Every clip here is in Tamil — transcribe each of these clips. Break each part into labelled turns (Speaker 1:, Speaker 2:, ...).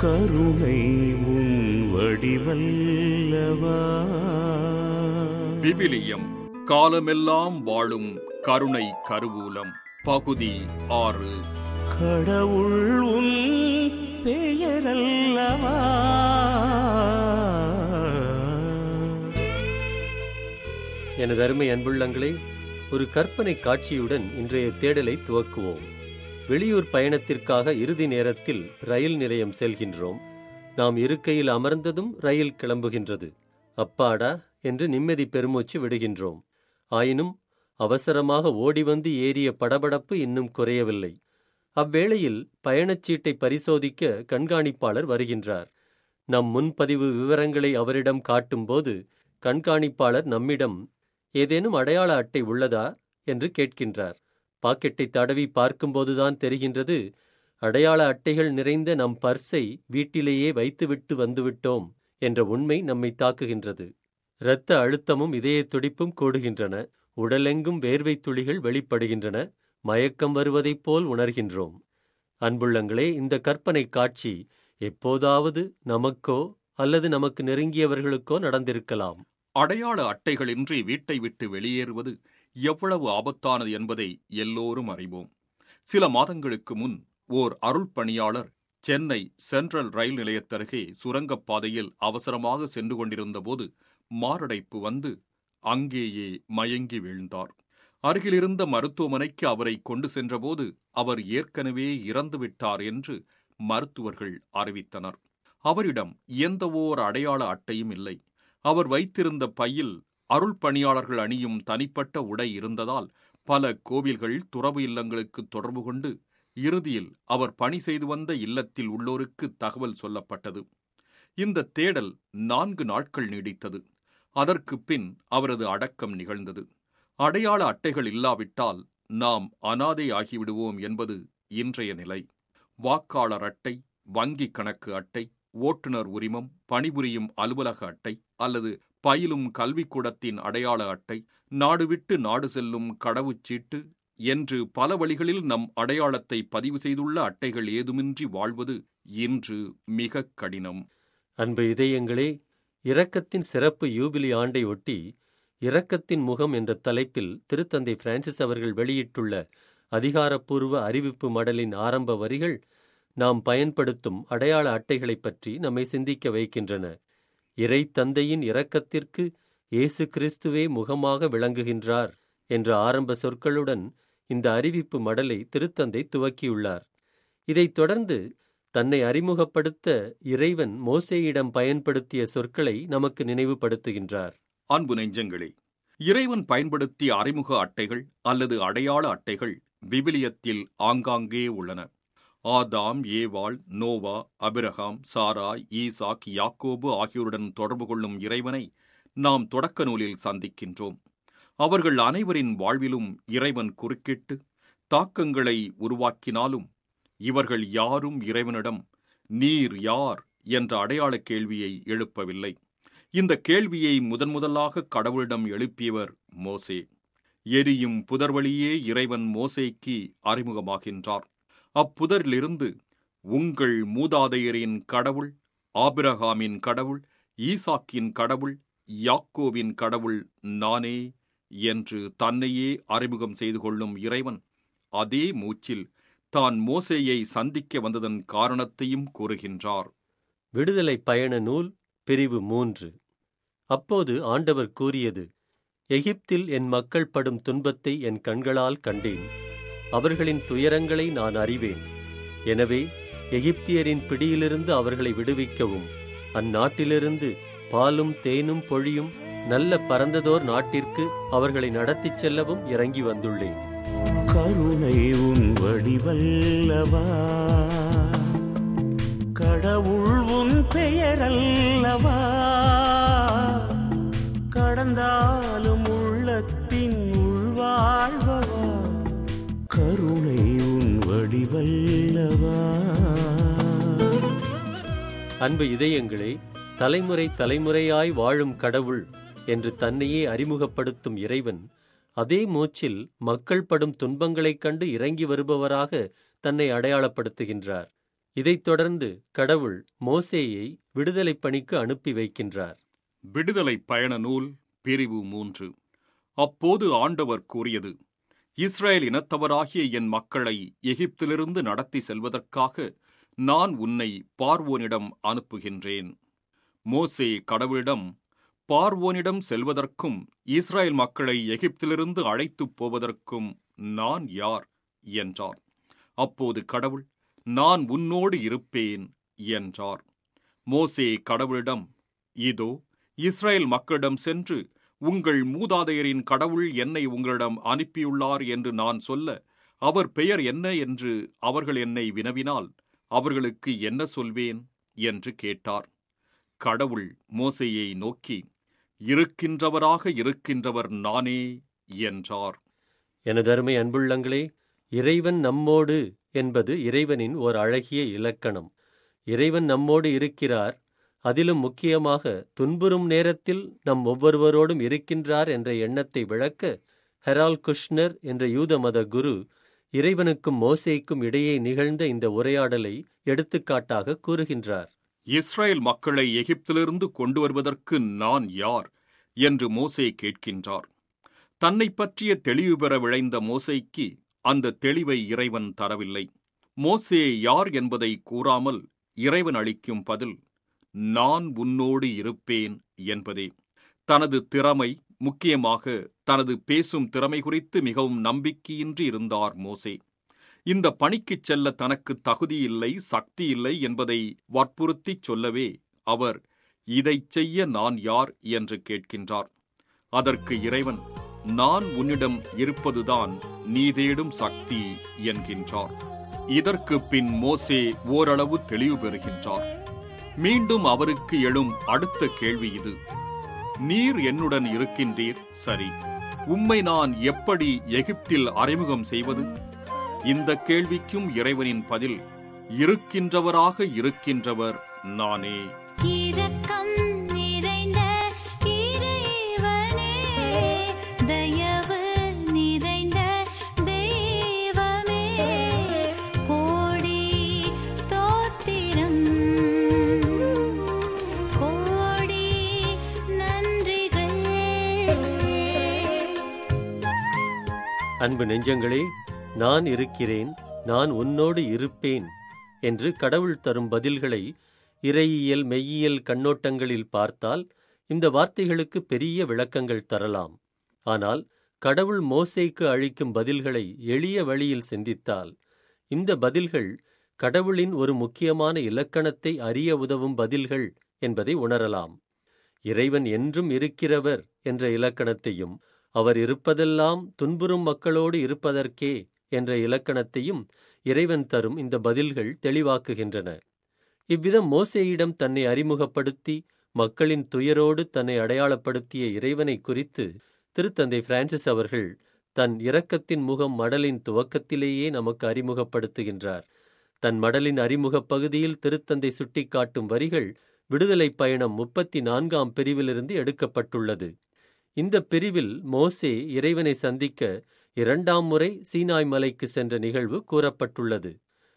Speaker 1: கருணை உன் வடிவல்லவா
Speaker 2: விவிலியம் காலமெல்லாம் வாழும் கருணை கருவூலம் பகுதி ஆறு
Speaker 1: கடவுள் உன் பெயரல்லவா
Speaker 3: எனது அருமை அன்புள்ளங்களே ஒரு கற்பனை காட்சியுடன் இன்றைய தேடலை துவக்குவோம் வெளியூர் பயணத்திற்காக இறுதி நேரத்தில் ரயில் நிலையம் செல்கின்றோம் நாம் இருக்கையில் அமர்ந்ததும் ரயில் கிளம்புகின்றது அப்பாடா என்று நிம்மதி பெருமூச்சு விடுகின்றோம் ஆயினும் அவசரமாக ஓடி வந்து ஏறிய படபடப்பு இன்னும் குறையவில்லை அவ்வேளையில் பயணச்சீட்டை பரிசோதிக்க கண்காணிப்பாளர் வருகின்றார் நம் முன்பதிவு விவரங்களை அவரிடம் காட்டும்போது கண்காணிப்பாளர் நம்மிடம் ஏதேனும் அடையாள அட்டை உள்ளதா என்று கேட்கின்றார் பாக்கெட்டை தடவி பார்க்கும்போதுதான் தெரிகின்றது அடையாள அட்டைகள் நிறைந்த நம் பர்ஸை வீட்டிலேயே வைத்துவிட்டு வந்துவிட்டோம் என்ற உண்மை நம்மை தாக்குகின்றது இரத்த அழுத்தமும் இதய துடிப்பும் கூடுகின்றன உடலெங்கும் வேர்வை துளிகள் வெளிப்படுகின்றன மயக்கம் வருவதைப் போல் உணர்கின்றோம் அன்புள்ளங்களே இந்த கற்பனை காட்சி எப்போதாவது நமக்கோ அல்லது நமக்கு நெருங்கியவர்களுக்கோ நடந்திருக்கலாம்
Speaker 2: அடையாள அட்டைகளின்றி வீட்டை விட்டு வெளியேறுவது எவ்வளவு ஆபத்தானது என்பதை எல்லோரும் அறிவோம் சில மாதங்களுக்கு முன் ஓர் அருள் பணியாளர் சென்னை சென்ட்ரல் ரயில் நிலையத்தருகே சுரங்கப் பாதையில் அவசரமாக சென்று கொண்டிருந்தபோது மாரடைப்பு வந்து அங்கேயே மயங்கி வீழ்ந்தார் அருகிலிருந்த மருத்துவமனைக்கு அவரை கொண்டு சென்றபோது அவர் ஏற்கனவே இறந்துவிட்டார் என்று மருத்துவர்கள் அறிவித்தனர் அவரிடம் எந்தவோர் அடையாள அட்டையும் இல்லை அவர் வைத்திருந்த பையில் அருள் பணியாளர்கள் அணியும் தனிப்பட்ட உடை இருந்ததால் பல கோவில்கள் துறவு இல்லங்களுக்கு தொடர்பு கொண்டு இறுதியில் அவர் பணி செய்து வந்த இல்லத்தில் உள்ளோருக்கு தகவல் சொல்லப்பட்டது இந்த தேடல் நான்கு நாட்கள் நீடித்தது அதற்கு பின் அவரது அடக்கம் நிகழ்ந்தது அடையாள அட்டைகள் இல்லாவிட்டால் நாம் அனாதை ஆகிவிடுவோம் என்பது இன்றைய நிலை வாக்காளர் அட்டை வங்கி கணக்கு அட்டை ஓட்டுநர் உரிமம் பணிபுரியும் அலுவலக அட்டை அல்லது பயிலும் கல்விக்கூடத்தின் அடையாள அட்டை நாடு விட்டு நாடு செல்லும் கடவுச்சீட்டு என்று பல வழிகளில் நம் அடையாளத்தை பதிவு செய்துள்ள அட்டைகள் ஏதுமின்றி வாழ்வது இன்று மிக கடினம்
Speaker 3: அன்பு இதயங்களே இரக்கத்தின் சிறப்பு யூபிலி ஆண்டை ஒட்டி இரக்கத்தின் முகம் என்ற தலைப்பில் திருத்தந்தை பிரான்சிஸ் அவர்கள் வெளியிட்டுள்ள அதிகாரப்பூர்வ அறிவிப்பு மடலின் ஆரம்ப வரிகள் நாம் பயன்படுத்தும் அடையாள அட்டைகளைப் பற்றி நம்மை சிந்திக்க வைக்கின்றன இறை தந்தையின் இரக்கத்திற்கு இயேசு கிறிஸ்துவே முகமாக விளங்குகின்றார் என்ற ஆரம்ப சொற்களுடன் இந்த அறிவிப்பு மடலை திருத்தந்தை துவக்கியுள்ளார் இதைத் தொடர்ந்து தன்னை அறிமுகப்படுத்த இறைவன் மோசேயிடம் பயன்படுத்திய சொற்களை நமக்கு நினைவுபடுத்துகின்றார்
Speaker 2: அன்பு நெஞ்சங்களே இறைவன் பயன்படுத்திய அறிமுக அட்டைகள் அல்லது அடையாள அட்டைகள் விவிலியத்தில் ஆங்காங்கே உள்ளன ஆதாம் ஏவாள் நோவா அபிரகாம் சாராய் ஈசாக் யாக்கோபு ஆகியோருடன் தொடர்பு கொள்ளும் இறைவனை நாம் தொடக்க நூலில் சந்திக்கின்றோம் அவர்கள் அனைவரின் வாழ்விலும் இறைவன் குறுக்கிட்டு தாக்கங்களை உருவாக்கினாலும் இவர்கள் யாரும் இறைவனிடம் நீர் யார் என்ற அடையாள கேள்வியை எழுப்பவில்லை இந்த கேள்வியை முதன் முதலாக கடவுளிடம் எழுப்பியவர் மோசே எரியும் புதர்வழியே இறைவன் மோசேக்கு அறிமுகமாகின்றார் அப்புதரிலிருந்து உங்கள் மூதாதையரின் கடவுள் ஆபிரகாமின் கடவுள் ஈசாக்கின் கடவுள் யாக்கோவின் கடவுள் நானே என்று தன்னையே அறிமுகம் செய்து கொள்ளும் இறைவன் அதே மூச்சில் தான் மோசேயை சந்திக்க வந்ததன் காரணத்தையும் கூறுகின்றார்
Speaker 3: விடுதலை பயண நூல் பிரிவு மூன்று அப்போது ஆண்டவர் கூறியது எகிப்தில் என் மக்கள் படும் துன்பத்தை என் கண்களால் கண்டேன் அவர்களின் துயரங்களை நான் அறிவேன் எனவே எகிப்தியரின் பிடியிலிருந்து அவர்களை விடுவிக்கவும் அந்நாட்டிலிருந்து பாலும் தேனும் பொழியும் நல்ல பரந்ததோர் நாட்டிற்கு அவர்களை நடத்திச் செல்லவும் இறங்கி வந்துள்ளேன்
Speaker 1: கருணை உன் வடிவல்லவா கடவுள் உன் பெயரல்லவா கடந்தாலும் உள்ளத்தின் உள்வாழ்வா கருணை உன் வடிவல்லவா
Speaker 3: அன்பு இதயங்களே தலைமுறை தலைமுறையாய் வாழும் கடவுள் என்று தன்னையே அறிமுகப்படுத்தும் இறைவன் அதே மூச்சில் மக்கள் படும் துன்பங்களைக் கண்டு இறங்கி வருபவராக தன்னை அடையாளப்படுத்துகின்றார் இதைத் தொடர்ந்து கடவுள் மோசேயை விடுதலைப் பணிக்கு அனுப்பி வைக்கின்றார்
Speaker 2: விடுதலை பயண நூல் பிரிவு மூன்று அப்போது ஆண்டவர் கூறியது இஸ்ரேல் இனத்தவராகிய என் மக்களை எகிப்திலிருந்து நடத்தி செல்வதற்காக நான் உன்னை பார்வோனிடம் அனுப்புகின்றேன் மோசே கடவுளிடம் பார்வோனிடம் செல்வதற்கும் இஸ்ரேல் மக்களை எகிப்திலிருந்து அழைத்துப் போவதற்கும் நான் யார் என்றார் அப்போது கடவுள் நான் உன்னோடு இருப்பேன் என்றார் மோசே கடவுளிடம் இதோ இஸ்ரேல் மக்களிடம் சென்று உங்கள் மூதாதையரின் கடவுள் என்னை உங்களிடம் அனுப்பியுள்ளார் என்று நான் சொல்ல அவர் பெயர் என்ன என்று அவர்கள் என்னை வினவினால் அவர்களுக்கு என்ன சொல்வேன் என்று கேட்டார் கடவுள் மோசேயை நோக்கி இருக்கின்றவராக இருக்கின்றவர் நானே என்றார்
Speaker 3: எனதருமை அன்புள்ளங்களே இறைவன் நம்மோடு என்பது இறைவனின் ஓர் அழகிய இலக்கணம் இறைவன் நம்மோடு இருக்கிறார் அதிலும் முக்கியமாக துன்புறும் நேரத்தில் நம் ஒவ்வொருவரோடும் இருக்கின்றார் என்ற எண்ணத்தை விளக்க ஹெரால் குஷ்னர் என்ற யூத மத குரு இறைவனுக்கும் மோசேக்கும் இடையே நிகழ்ந்த இந்த உரையாடலை எடுத்துக்காட்டாக கூறுகின்றார்
Speaker 2: இஸ்ரேல் மக்களை எகிப்திலிருந்து கொண்டு வருவதற்கு நான் யார் என்று மோசே கேட்கின்றார் தன்னை பற்றிய தெளிவு பெற விளைந்த மோசேக்கு அந்த தெளிவை இறைவன் தரவில்லை மோசே யார் என்பதை கூறாமல் இறைவன் அளிக்கும் பதில் நான் உன்னோடு இருப்பேன் என்பதே தனது திறமை முக்கியமாக தனது பேசும் திறமை குறித்து மிகவும் நம்பிக்கையின்றி இருந்தார் மோசே இந்த பணிக்குச் செல்ல தனக்கு தகுதியில்லை சக்தியில்லை என்பதை வற்புறுத்திச் சொல்லவே அவர் இதைச் செய்ய நான் யார் என்று கேட்கின்றார் அதற்கு இறைவன் நான் உன்னிடம் இருப்பதுதான் நீ தேடும் சக்தி என்கின்றார் இதற்கு பின் மோசே ஓரளவு தெளிவு பெறுகின்றார் மீண்டும் அவருக்கு எழும் அடுத்த கேள்வி இது நீர் என்னுடன் இருக்கின்றீர் சரி உம்மை நான் எப்படி எகிப்தில் அறிமுகம் செய்வது இந்த கேள்விக்கும் இறைவனின் பதில் இருக்கின்றவராக இருக்கின்றவர் நானே
Speaker 4: இரக்கம் நிறைந்த இறைவனே தயவு நிறைந்த தெய்வமே கோடி தோத்திரம் கோடி நன்றிகள்
Speaker 3: அன்பு நெஞ்சங்களே நான் இருக்கிறேன் நான் உன்னோடு இருப்பேன் என்று கடவுள் தரும் பதில்களை இறையியல் மெய்யியல் கண்ணோட்டங்களில் பார்த்தால் இந்த வார்த்தைகளுக்கு பெரிய விளக்கங்கள் தரலாம் ஆனால் கடவுள் மோசேக்கு அளிக்கும் பதில்களை எளிய வழியில் சிந்தித்தால் இந்த பதில்கள் கடவுளின் ஒரு முக்கியமான இலக்கணத்தை அறிய உதவும் பதில்கள் என்பதை உணரலாம் இறைவன் என்றும் இருக்கிறவர் என்ற இலக்கணத்தையும் அவர் இருப்பதெல்லாம் துன்புறும் மக்களோடு இருப்பதற்கே என்ற இலக்கணத்தையும் இறைவன் தரும் இந்த பதில்கள் தெளிவாக்குகின்றன இவ்விதம் மோசேயிடம் தன்னை அறிமுகப்படுத்தி மக்களின் துயரோடு தன்னை அடையாளப்படுத்திய இறைவனை குறித்து திருத்தந்தை பிரான்சிஸ் அவர்கள் தன் இரக்கத்தின் முகம் மடலின் துவக்கத்திலேயே நமக்கு அறிமுகப்படுத்துகின்றார் தன் மடலின் அறிமுகப் பகுதியில் திருத்தந்தை சுட்டிக்காட்டும் வரிகள் விடுதலைப் பயணம் முப்பத்தி நான்காம் பிரிவிலிருந்து எடுக்கப்பட்டுள்ளது இந்த பிரிவில் மோசே இறைவனை சந்திக்க இரண்டாம் முறை சீனாய் மலைக்கு சென்ற நிகழ்வு கூறப்பட்டுள்ளது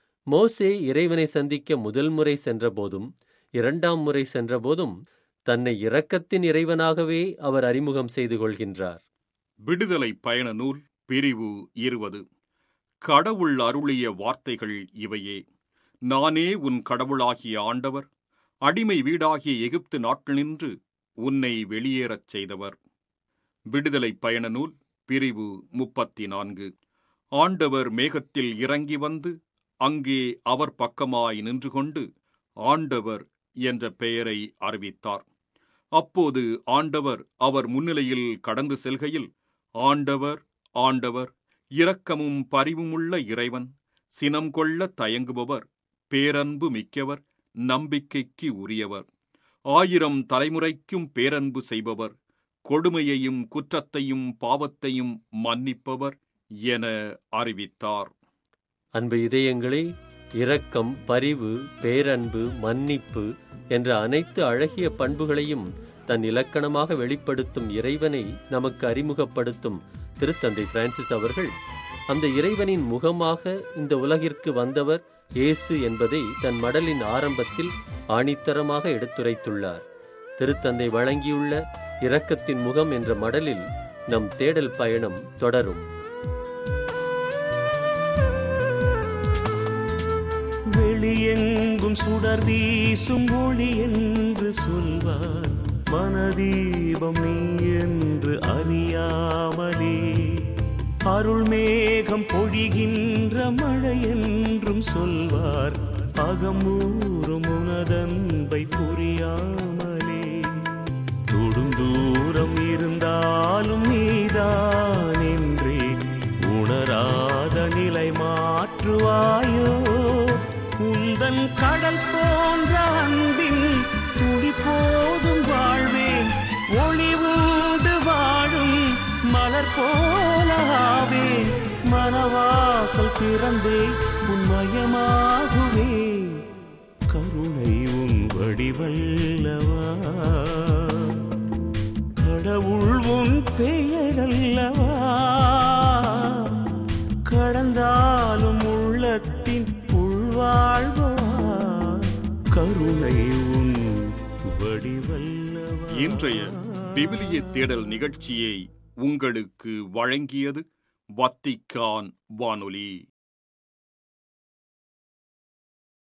Speaker 3: மோசே இறைவனை சந்திக்க முதல் முறை சென்றபோதும் இரண்டாம் முறை சென்றபோதும் தன்னை இரக்கத்தின் இறைவனாகவே அவர் அறிமுகம் செய்து கொள்கின்றார்
Speaker 2: விடுதலை பயண நூல் பிரிவு இருபது கடவுள் அருளிய வார்த்தைகள் இவையே நானே உன் கடவுளாகிய ஆண்டவர் அடிமை வீடாகிய எகிப்து நாட்டினின்று உன்னை வெளியேறச் செய்தவர் விடுதலை பயண நூல் பிரிவு முப்பத்தி நான்கு ஆண்டவர் மேகத்தில் இறங்கி வந்து அங்கே அவர் பக்கமாய் நின்று கொண்டு ஆண்டவர் என்ற பெயரை அறிவித்தார் அப்போது ஆண்டவர் அவர் முன்னிலையில் கடந்து செல்கையில் ஆண்டவர் ஆண்டவர் இரக்கமும் பரிவுமுள்ள இறைவன் சினம் கொள்ள தயங்குபவர் பேரன்பு மிக்கவர் நம்பிக்கைக்கு உரியவர் ஆயிரம் தலைமுறைக்கும் பேரன்பு செய்பவர் கொடுமையையும் குற்றத்தையும் பாவத்தையும் மன்னிப்பவர் என அறிவித்தார்
Speaker 3: அன்பு இதயங்களே இரக்கம் பரிவு பேரன்பு மன்னிப்பு என்ற அனைத்து அழகிய பண்புகளையும் தன் இலக்கணமாக வெளிப்படுத்தும் இறைவனை நமக்கு அறிமுகப்படுத்தும் திருத்தந்தை பிரான்சிஸ் அவர்கள் அந்த இறைவனின் முகமாக இந்த உலகிற்கு வந்தவர் இயேசு என்பதை தன் மடலின் ஆரம்பத்தில் ஆணித்தரமாக எடுத்துரைத்துள்ளார் திருத்தந்தை வழங்கியுள்ள இரக்கத்தின் முகம் என்ற மடலில் நம் தேடல் பயணம் தொடரும்
Speaker 1: வெளியெங்கும் சுடர் வீசும் ஒளி என்று சொல்வார் மனதீபம் நீ என்று அறியாமலே அருள் மேகம் பொழிகின்ற மழை என்றும் சொல்வார் அகமூறும் உனதன்பை புரியாமலே தொடும் தூரம் இருந்தாலும் நீதான் என்றே உணராத நிலை மாற்றுவாயோ உந்தன் கடல் போன்ற அன்பின் துளி போதும் வாழ்வேன் ஒளி உண்டு வாழும் மலர் போலாவே மனவாசல் திறந்தே உன்மயமாகுவே கருணை உன் வடிவல்லவா கடவுள் உன் பெயரல்லவா கடந்தாலும் உள்ளத்தின் உள்வாழ்வா கருணை உன் வடிவல்லவா
Speaker 2: இன்றைய விவிலிய தேடல் நிகழ்ச்சியை உங்களுக்கு வழங்கியது வத்திக்கான் வானொலி